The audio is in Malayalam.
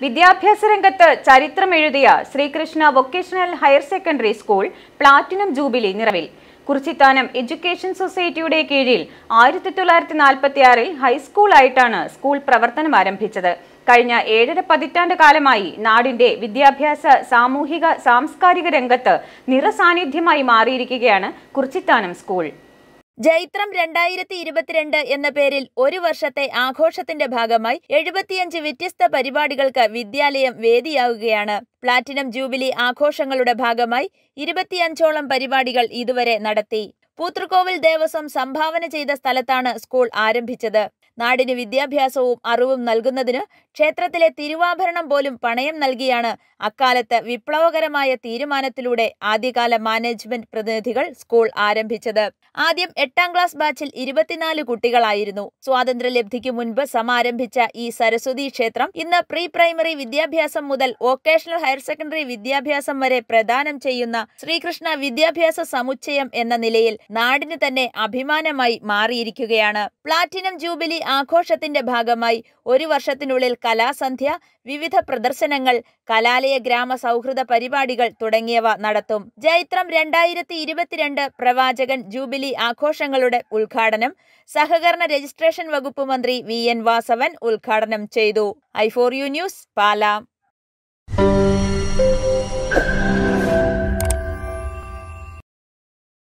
വിദ്യാഭ്യാസ രംഗത്ത് ചരിത്രമെഴുതിയ Sreekrishna vocational higher secondary school platinum jubilee നിറവിൽ കുറിച്ചിത്താനം എഡ്യൂക്കേഷൻ സൊസൈറ്റിയുടെ കീഴിൽ ആയിരത്തി തൊള്ളായിരത്തി നാൽപ്പത്തി ആറിൽ ഹൈസ്കൂളായിട്ടാണ് സ്കൂൾ പ്രവർത്തനം ആരംഭിച്ചത് കഴിഞ്ഞ ഏഴര പതിറ്റാണ്ട് കാലമായി നാടിന്റെ വിദ്യാഭ്യാസ സാമൂഹിക സാംസ്കാരിക രംഗത്ത് നിറസാന്നിധ്യമായി മാറിയിരിക്കുകയാണ് കുറിച്ചിത്താനം സ്കൂൾ ജൈത്രം രണ്ടായിരത്തി ഇരുപത്തിരണ്ട് എന്ന പേരിൽ ഒരു വർഷത്തെ ആഘോഷത്തിന്റെ ഭാഗമായി എഴുപത്തിയഞ്ച് വ്യത്യസ്ത പരിപാടികൾക്ക് വിദ്യാലയം വേദിയാവുകയാണ് പ്ലാറ്റിനം ജൂബിലി ആഘോഷങ്ങളുടെ ഭാഗമായി ഇരുപത്തിയഞ്ചോളം പരിപാടികൾ ഇതുവരെ നടത്തി പൂത്തൃക്കോവിൽ ദേവസ്വം സംഭാവന ചെയ്ത സ്ഥലത്താണ് സ്കൂൾ ആരംഭിച്ചത് നാടിന് വിദ്യാഭ്യാസവും അറിവും നൽകുന്നതിന് ക്ഷേത്രത്തിലെ തിരുവാഭരണം പോലും പണയം നൽകിയാണ് അക്കാലത്ത് വിപ്ലവകരമായ തീരുമാനത്തിലൂടെ ആദ്യകാല മാനേജ്മെന്റ് പ്രതിനിധികൾ സ്കൂൾ ആരംഭിച്ചത് ആദ്യം എട്ടാം ക്ലാസ് ബാച്ചിൽ ഇരുപത്തിനാല് കുട്ടികളായിരുന്നു സ്വാതന്ത്ര്യലബ്ധിക്ക് മുൻപ് സമാരംഭിച്ച ഈ സരസ്വതി ക്ഷേത്രം ഇന്ന് പ്രീ പ്രൈമറി വിദ്യാഭ്യാസം മുതൽ വൊക്കേഷണൽ ഹയർ സെക്കൻഡറി വിദ്യാഭ്യാസം വരെ പ്രദാനം ചെയ്യുന്ന ശ്രീകൃഷ്ണ വിദ്യാഭ്യാസ സമുച്ചയം എന്ന നിലയിൽ നാടിന് തന്നെ അഭിമാനമായി മാറിയിരിക്കുകയാണ് പ്ലാറ്റിനം ജൂബിലി ആഘോഷത്തിന്റെ ഭാഗമായി ഒരു വർഷത്തിനുള്ളിൽ കലാസന്ധ്യ വിവിധ പ്രദർശനങ്ങൾ കലാലയ ഗ്രാമ സൗഹൃദ പരിപാടികൾ തുടങ്ങിയവ നടത്തും ജൈത്രം രണ്ടായിരത്തി ഇരുപത്തിരണ്ട് പ്രവാചകൻ ജൂബിലി ആഘോഷങ്ങളുടെ ഉദ്ഘാടനം സഹകരണ രജിസ്ട്രേഷൻ വകുപ്പ് മന്ത്രി വി എൻ വാസവൻ ഉദ്ഘാടനം ചെയ്തു I for you news Pala